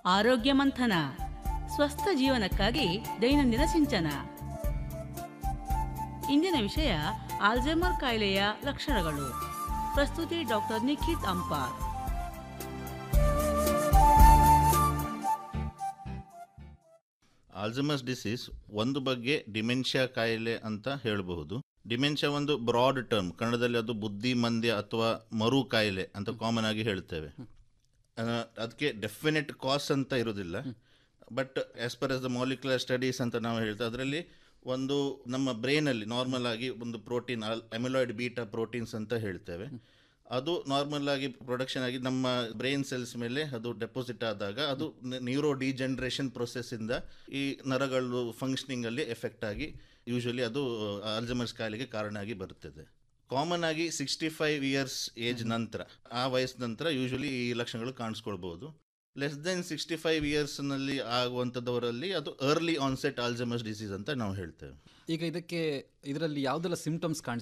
ಆರೋಗ್ಯ ಮಂಥನ ಸ್ವಸ್ಥ ಜೀವನಕ್ಕಾಗಿ ದೈನಂದಿನ ಸಿಂಚನ ಇಂದಿನ ವಿಷಯ ಆಲ್ಝೈಮರ್ ಕಾಯಿಲೆಯ ಲಕ್ಷಣಗಳು ಪ್ರಸ್ತುತಿ doctor Nikhit Ampar Alzheimer's disease ಒಂದು ಬಗ್ಗೆ ಡಿಮೆನ್ಷಿಯಾ ಕಾಯಿಲೆ ಅಂತ ಹೇಳಬಹುದು ಡಿಮೆನ್ಷಿಯಾ ಒಂದು ಬ್ರಾಡ್ ಟರ್ಮ್ ಕನ್ನಡದಲ್ಲಿ ಅದು ಬುದ್ಧಿಮಂದ್ಯ ಅಥವಾ ಮರು ಕಾಯಿಲೆ ಅಂತ ಕಾಮನ್ ಆಗಿ ಹೇಳ್ತೇವೆ ಅದಕ್ಕೆ ಡೆಫಿನೆಟ್ ಕಾಸ್ ಅಂತ ಇರೋದಿಲ್ಲ but as per as the molecular studies ಅಂತ ನಾವು ಹೇಳ್ತೇವೆ ಅದರಲ್ಲಿ ಒಂದು ನಮ್ಮ ಬ್ರೈನಲ್ಲಿ ನಾರ್ಮಲ್ ಆಗಿ ಒಂದು ಪ್ರೋಟೀನ್ ಅಮಿಲಾಯ್ಡ್ ಬೀಟಾ ಪ್ರೋಟೀನ್ಸ್ ಅಂತ ಹೇಳ್ತೇವೆ ಅದು ನಾರ್ಮಲ್ ಆಗಿ ಪ್ರೊಡಕ್ಷನ್ ಆಗಿ ನಮ್ಮ ಬ್ರೈನ್ ಸೆಲ್ಸ್ ಮೇಲೆ ಅದು ಡೆಪಾಸಿಟ್ ಆದಾಗ ಅದು ನ್ಯೂರೋ ಡಿಜನರೇಷನ್ ಇಂದ ಈ ನರಗಳು ಫಂಕ್ಷನಿಂಗ್ ಅಲ್ಲಿ ಎಫೆಕ್ಟ್ ಆಗಿ ಯೂಶಲಿ ಅದು ಅಲ್ಜಮರ್ಸ್ ಕಾಯಿಲೆಗೆ ಕಾರಣ ಆಗಿ ಬರುತ್ತದೆ ಕಾಮನ್ ಆಗಿ ಸಿಕ್ಸ್ಟಿ ಫೈವ್ ಇಯರ್ಸ್ ಏಜ್ ನಂತರ ಆ ವಯಸ್ಸು ನಂತರ ಯೂಶಲಿ ಈ ಲಕ್ಷಣಗಳು ಕಾಣಿಸ್ಕೊಳ್ಬಹುದು ಲೆಸ್ ದೆನ್ ಸಿಕ್ಸ್ಟಿ ಫೈವ್ ಇಯರ್ಸ್ನಲ್ಲಿ ಆಗುವಂಥದ್ದವರಲ್ಲಿ ಅದು ಅರ್ಲಿ ಆನ್ಸೆಟ್ ಆಲ್ಜಮಸ್ ಡಿಸೀಸ್ ಅಂತ ನಾವು ಹೇಳ್ತೇವೆ ಈಗ ಇದಕ್ಕೆ ಇದರಲ್ಲಿ ಯಾವುದೆಲ್ಲ ಸಿಂಪ್ಟಮ್ಸ್